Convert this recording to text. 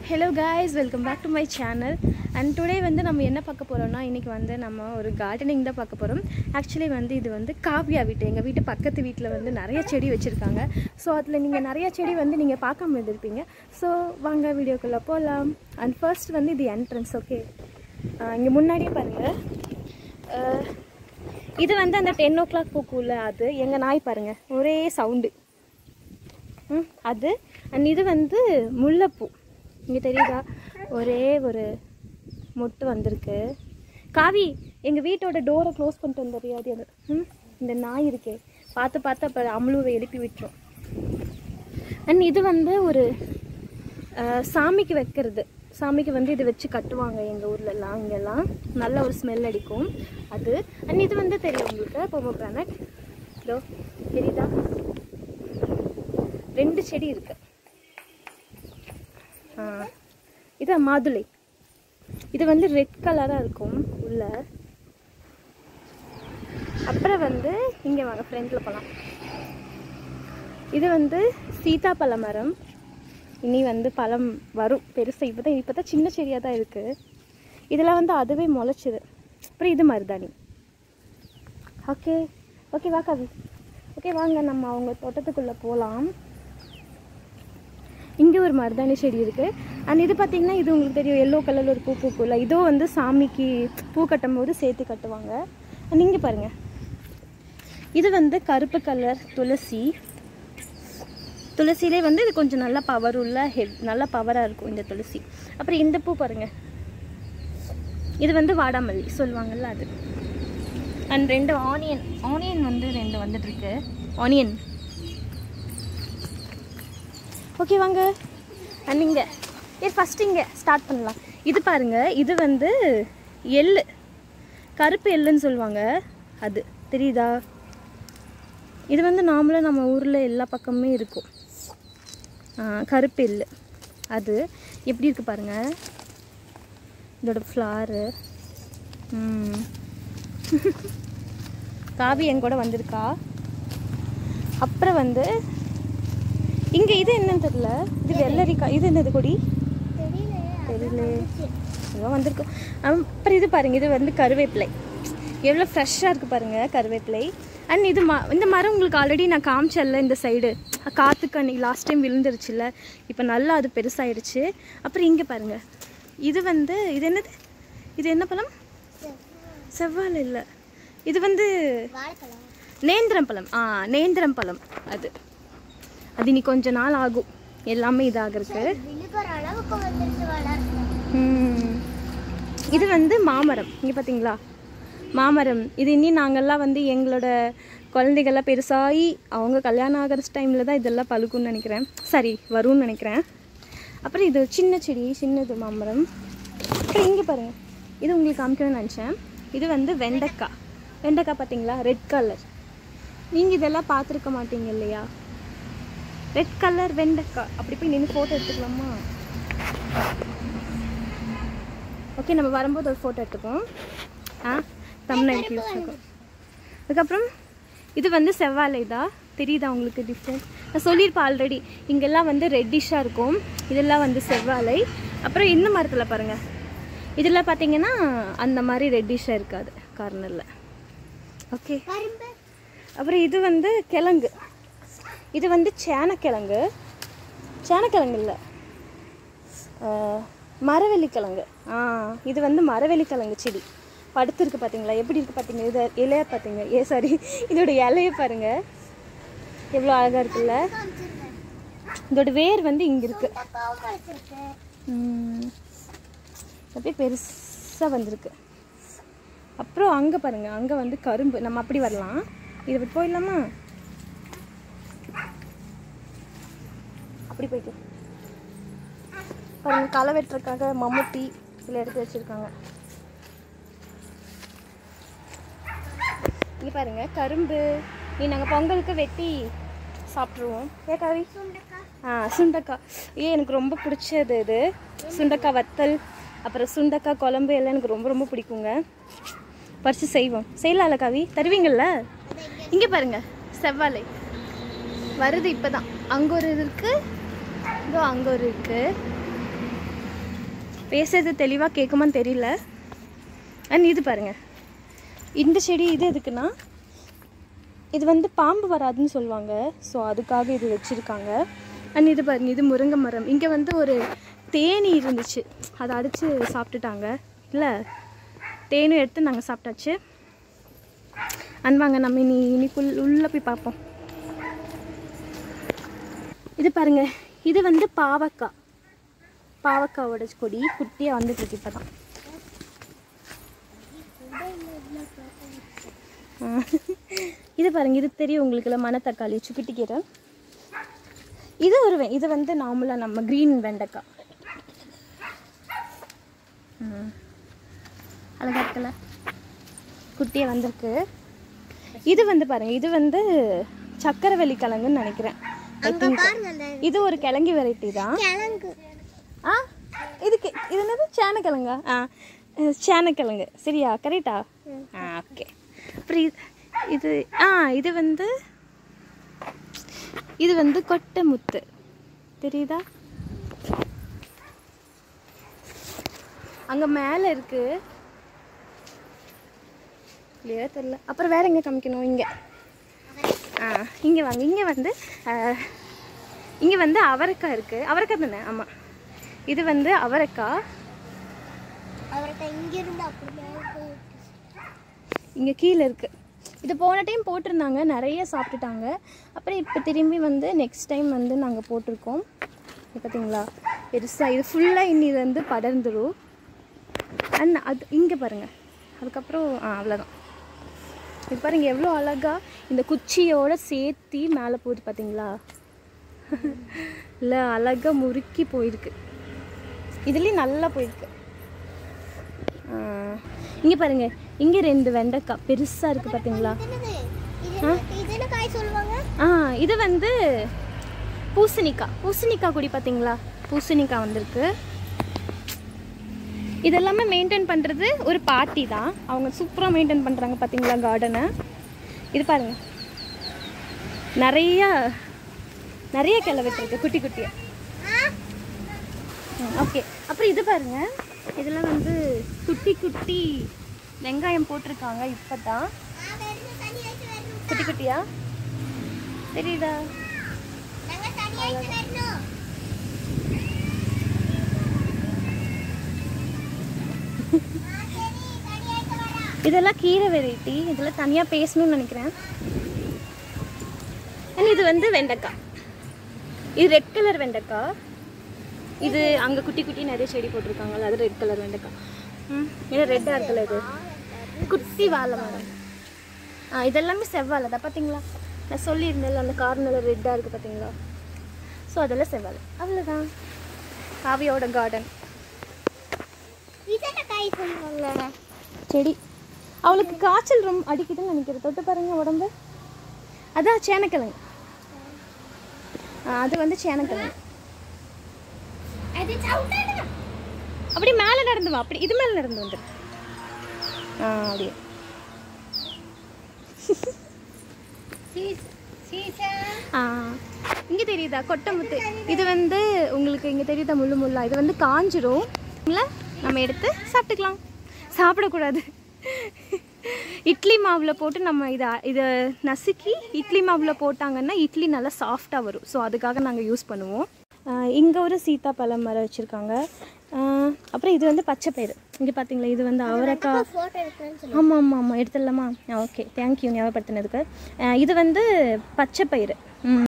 Hello guys welcome back to my channel and today வந்து நம்ம என்ன பார்க்க போகிறோம்னா இன்றைக்கி வந்து நம்ம ஒரு கார்டனிங் தான் பார்க்க போகிறோம் ஆக்சுவலி வந்து இது வந்து காவ்யா வீட்டு எங்கள் வீட்டு பக்கத்து வீட்டில் வந்து நிறைய செடி வச்சுருக்காங்க ஸோ அதில் நீங்கள் நிறைய செடி வந்து நீங்கள் பார்க்காம இருந்திருப்பீங்க ஸோ வாங்க வீடியோக்குள்ளே போகலாம் அண்ட் ஃபர்ஸ்ட் வந்து இது என்ட்ரன்ஸ் ஓகே இங்கே முன்னாடியே பாருங்கள் இது வந்து அந்த டென் ஓ கிளாக் பூக்குள்ள அது எங்கள் நாய் பாருங்கள் ஒரே சவுண்டு ம் அது அண்ட் இது வந்து முல்லைப்பூ இங்கே தெரியுதா ஒரே ஒரு மொட்டு வந்திருக்கு காவி எங்கள் வீட்டோட டோரை க்ளோஸ் பண்ணிட்டு வந்துடுறியாது அது ம் இந்த நாய் இருக்கே பார்த்து பார்த்து அப்போ அம்லுவை எழுப்பி விட்டுரும் அண்ட் இது வந்து ஒரு அஹ், சாமிக்கு வைக்கிறது சாமிக்கு வந்து இது வச்சு கட்டுவாங்க எங்கள் ஊர்லலாம் இங்கெல்லாம் நல்ல ஒரு ஸ்மெல் அடிக்கும் அது அண்ட் இது வந்து தெரியும் உங்களுக்கு பொமோகிரானட் இதோ தெரியுதா ரெண்டு செடி இருக்கு ஆ, இது மாதுளை இது வந்து ரெட் கலராக இருக்கும் உள்ள அப்புறம் வந்து இங்கே வாங்க ஃப்ரண்ட்டில் போகலாம் இது வந்து சீதாப்பழ மரம் இனி வந்து பழம் வரும் பெருசாக இப்போ தான் இப்போ தான் சின்ன செடியாக தான் இருக்குது இதெல்லாம் வந்து அதுவே முளைச்சிது அப்புறம் இது மருதாணி ஓகே ஓகே வா கவி ஓகே வாங்க நம்ம அவங்க தோட்டத்துக்குள்ளே போகலாம் இங்கே ஒரு மருதாணி செடி இருக்குது அண்ட் இது பார்த்தீங்கன்னா இது உங்களுக்கு தெரியும் எல்லோ கலரில் ஒரு பூ பூக்குள்ள இதோ வந்து சாமிக்கு பூ கட்டும் போது சேர்த்து கட்டுவாங்க அண்ட் இங்கே பாருங்கள் இது வந்து கருப்பு கலர் துளசி துளசியிலே வந்து இது கொஞ்சம் நல்லா பவர் உள்ள ஹெவ் நல்லா பவராக இருக்கும் இந்த துளசி அப்புறம் இந்த பூ பாருங்கள் இது வந்து வாடாமல்லி சொல்லுவாங்கல்ல அது அண்ட் ரெண்டு ஆனியன் ஆனியன் வந்து ரெண்டு வந்துட்டு இருக்கு ஆனியன் ஓகே வாங்க அண்ட் இங்கே ஏ ஃபஸ்ட் இங்கே ஸ்டார்ட் பண்ணலாம் இது பாருங்க இது வந்து எள்ளு கருப்பு எள்ளுன்னு சொல்லுவாங்க அது தெரியுதா இது வந்து நார்மலாக நம்ம ஊரில் எல்லா பக்கமுமே இருக்கும் ஆ, கருப்பு எள்ளு அது எப்படி இருக்கு பாருங்க இதோட ஃப்ளாரு காவி என் கூட வந்திருக்கா அப்புறம் வந்து இங்கே இது என்னன்னு தெரியல இது வெள்ளரிக்காய் இது என்னது கொடி தெரியல ஏதோ வந்திருக்கும் அப்புறம் இது பாருங்க இது வந்து கருவேப்பிலை எவ்வளோ ஃப்ரெஷ்ஷாக இருக்குது பாருங்க கருவேப்பிலை அண்ட் இது ம இந்த மரம் உங்களுக்கு ஆல்ரெடி நான் காமிச்சேன்ல இந்த சைடு காற்றுக்கு அன்றைக்கி லாஸ்ட் டைம் விழுந்துருச்சுல்ல இப்போ நல்லா அது பெருசாயிடுச்சு அப்புறம் இங்கே பாருங்க இது வந்து இது என்னது இது என்ன பழம் செவ்வாழை இல்லை இது வந்து நேந்திரம் பழம் ஆ நேந்திரம் பழம் அது அது இனி கொஞ்ச நாள் ஆகும் எல்லாமே இதாகிறதுக்கு விழுகிற அளவுக்கு வந்துருச்சு வளர்ந்து ம். இது வந்து மாமரம் இங்கே பார்த்தீங்களா மாமரம் இது இனி நாங்கள்லாம் வந்து எங்களோட குழந்தைகள்லாம் பெருசாகி அவங்க கல்யாணம் ஆகிற டைமில் தான் இதெல்லாம் பழுக்கும்னு நினைக்கிறேன் சரி வரும்னு நினைக்கிறேன் அப்புறம் இது சின்ன செடி சின்னது மாமரம் அப்புறம் இங்கே பாருங்கள் இது உங்களுக்கு காமிக்கணும்னு நினச்சேன் இது வந்து வெண்டைக்காய் வெண்டைக்காய் பார்த்தீங்களா ரெட் கலர் நீங்கள் இதெல்லாம் பார்த்துருக்க மாட்டீங்க இல்லையா ரெட் கலர் வெண்டைக்காய் அப்படி போய் நின்று ஃபோட்டோ எடுத்துக்கலாமா ஓகே நம்ம வரும்போது ஒரு ஃபோட்டோ எடுத்துப்போம் ஆ தமிழ்நாட்டுக்கு யூஸ் ஆகும் அதுக்கப்புறம் இது வந்து செவ்வாழை தான் தெரியுதா உங்களுக்கு டிஃப்ரெண்ட் நான் சொல்லியிருப்பேன் ஆல்ரெடி இங்கெல்லாம் வந்து ரெட்டிஷாக இருக்கும் இதெல்லாம் வந்து செவ்வாழை அப்புறம் இந்த மரத்தில் பாருங்கள் இதெல்லாம் பார்த்தீங்கன்னா அந்த மாதிரி ரெட்டிஷாக இருக்காது கார்னரில் ஓகே கரும்பு அப்புறம் இது வந்து கிழங்கு இது வந்து சேனக்கிழங்கு சேனக்கிழங்கு இல்லை மரவள்ளி கிழங்கு ஆ இது வந்து மரவள்ளி கிழங்கு செடி படுத்துருக்கு பார்த்தீங்களா எப்படி இருக்குது பார்த்தீங்க இது இலைய பார்த்தீங்க ஏ சாரி இதோட இலைய பாருங்க எவ்வளோ அழகாக இருக்குல்ல காமிச்சிருக்கேன் இதோட வேர் வந்து இங்கே இருக்குது தக்காவும் கிடைச்சிருக்கு அப்படியே பெருசாக வந்திருக்கு அப்புறம் அங்கே பாருங்கள் அங்கே வந்து கரும்பு நம்ம அப்படி வரலாம் இதை விட்டு போயிடலாமா அப்படி போயிட்டு பாருங்க களை வெட்டுறதுக்காக மம்முட்டி இதில் எடுத்து வச்சுருக்காங்க இங்கே பாருங்க கரும்பு நீ நாங்கள் பொங்கலுக்கு வெட்டி சாப்பிட்ருவோம் ஏ கவி சுண்டக்காய் ஆ சுண்டக்காய் ஏ எனக்கு ரொம்ப பிடிச்சது இது சுண்டக்காய் வத்தல் அப்புறம் சுண்டக்காய் குழம்பு எல்லாம் எனக்கு ரொம்ப ரொம்ப பிடிக்குங்க பறித்து செய்வோம் செய்யலாம்ல கவி தருவீங்கள்ல இங்கே பாருங்க செவ்வாழை வருது இப்போ தான் அங்கே ஒரு இது இருக்குது இதோ அங்கே ஒரு இருக்குது பேசுறது தெளிவாக கேட்குமான்னு தெரியல அண்ட் இது பாருங்க இந்த செடி இது எதுக்குன்னா இது வந்து பாம்பு வராதுன்னு சொல்லுவாங்க ஸோ அதுக்காக இது வச்சுருக்காங்க அண்ட் இது பாருங்க இது முருங்கை மரம் இங்கே வந்து ஒரு தேனி இருந்துச்சு அதை அடித்து சாப்பிட்டுட்டாங்க இல்லை தேனும் எடுத்து நாங்கள் சாப்பிட்டாச்சு அண்ட் வாங்க நம்ம இனி இனிக்குள் உள்ளே போய் பார்ப்போம் இது பாருங்க இது வந்து பாவக்காய் பாவக்காவோட கொடி குட்டியாக வந்துட்டு இருக்கு இப்போ தான் இது பாருங்க இது தெரியும் உங்களுக்கு மணத்தக்காளி சுக்கிட்டிக்கீரை இது ஒரு வெ- இது வந்து நார்மலாக நம்ம க்ரீன் வெண்டைக்காய் ம். அழகா இருக்குல்ல குட்டியாக வந்திருக்கு இது வந்து பாருங்க இது வந்து சக்கரவள்ளி கிழங்குன்னு நினைக்கிறேன் I think. பாருங்க அந்த இது ஒரு கிழங்கு வெரைட்டி தான் கிழங்கு ஆ இதுக்கு இது என்னது சேனக்கிழங்கா ஆ அஹ், சேனக்கிழங்கு சரியா கரெக்டா ஆ ஓகே அப்புறம் இது இது ஆ இது வந்து இது வந்து கொட்டை முத்து தெரியுதா அங்கே மேலே இருக்கு கிளியராக தெரில அப்புறம் வேற எங்கே காமிக்கணும் இங்கே ஆ இங்கே வாங்க இங்கே வந்து இங்கே வந்து அவரைக்காய் இருக்குது அவரைக்காய் தானே ஆமாம் இது வந்து அவரைக்காய் அவர்கிட்ட இங்கிருந்து அப்படி மேல போய் இங்கே கீழே இருக்குது இது போன டைம் போட்டிருந்தாங்க நிறைய சாப்பிட்டுட்டாங்க அப்புறம் இப்போ திரும்பி வந்து நெக்ஸ்ட் டைம் வந்து நாங்கள் போட்டிருக்கோம் இது பார்த்தீங்களா பெருசாக இது ஃபுல்லாக இன்னி இது வந்து படர்ந்துடும் அண்ட் அது இங்கே பாருங்கள் அதுக்கப்புறம் ஆ அவ்வளோதான் இது பாருங்க எவ்வளோ அழகா இந்த குச்சியோட சேர்த்தி மேலே போகுது பார்த்தீங்களா இல்லை அழகா முறுக்கி போயிருக்கு இதுலேயும் நல்லா போயிருக்கு இங்கே பாருங்க இங்கே ரெண்டு வெண்டைக்காய் பெருசாக இருக்குது பார்த்தீங்களா என்னது இது இது என்ன காய் சொல்லுவாங்க ஆ இது வந்து பூசணிக்காய் பூசணிக்காய் கொடி பார்த்தீங்களா பூசணிக்காய் வந்திருக்கு இதெல்லாமே மெயின்டைன் பண்ணுறது ஒரு பாட்டி தான் அவங்க சூப்பராக மெயின்டைன் பண்ணுறாங்க பார்த்தீங்களா கார்டனை இது பாருங்க நிறைய நிறைய கிளை விட்டுருக்கு குட்டி குட்டியாக ஓகே அப்புறம் இது பாருங்க இதெல்லாம் வந்து குட்டி குட்டி வெங்காயம் போட்டிருக்காங்க இப்போ தான் நான் வரணும் தண்ணி ஆயிட்டு வரணும் குட்டி குட்டியா தெரியுதா நாங்க தண்ணி ஆயிட்டு வரணும் ஆ, சரி தண்ணி ஆயிட்டு வரா இதெல்லாம் கீரை வெரைட்டி இதெல்லாம் தனியாக பேசணும்னு நினைக்கிறேன் அண்ட் இது வந்து வெண்டைக்காய் இது ரெட் கலர் வெண்டைக்காய் இது அங்கே குட்டி குட்டி நிறைய செடி போட்டிருக்காங்கல்ல அது ரெட் கலர் வெண்டைக்காய் ம் இது ரெட்டாக இருக்குல்ல இது குட்டி வாழை மரம் ஆ இதெல்லாமே செவ்வாழை தான் பார்த்தீங்களா நான் சொல்லியிருந்தேன்ல அந்த கார்னரில் ரெட்டாக இருக்குது பார்த்தீங்களா ஸோ அதெல்லாம் செவ்வாழை அவ்வளோதான் காவியோட கார்டன் இது என்ன காய் சொல்லுவாங்க செடி அவளுக்கு காய்ச்சல் ரொம்ப அடிக்குதுன்னு நினைக்கிறேன் தொட்டு பாருங்க உடம்பு அதான் சேனக்கிழங்கு ஆ, அது வந்து சேனக்கிழங்கு அது சவுண்டாடா அப்படி மேலே நடந்து வா அப்படி இது மேலே நடந்து வந்துரு ஆ அப்படியே சீசா ஆ இங்கே தெரியுதா கொட்டமுத்து இது வந்து உங்களுக்கு இங்கே தெரியுதா முள்ளு முள்ளா இது வந்து காஞ்சிரும் இல்லை நம்ம எடுத்து சாப்பிட்டுக்கலாம் சாப்பிடக்கூடாது இட்லி மாவில் போட்டு நம்ம இதை இதை நசுக்கி இட்லி மாவில் போட்டாங்கன்னா இட்லி நல்லா சாஃப்டாக வரும் ஸோ அதுக்காக நாங்கள் யூஸ் பண்ணுவோம் இங்கே ஒரு சீத்தாப்பழம் மரம் வச்சுருக்காங்க அப்புறம் இது வந்து பச்சை பயிறு இங்கே பார்த்தீங்களா இது வந்து அவரைக்காய் போட்டோ எடுக்கிறேன்னு சொல்லி ஆமாம் ஆமாம் ஆமாம் எடுத்துடலாமா ஓகே தேங்க்யூ ஞாபகப்படுத்தினதுக்கு அஹ் இது வந்து பச்சை பயிறு ம்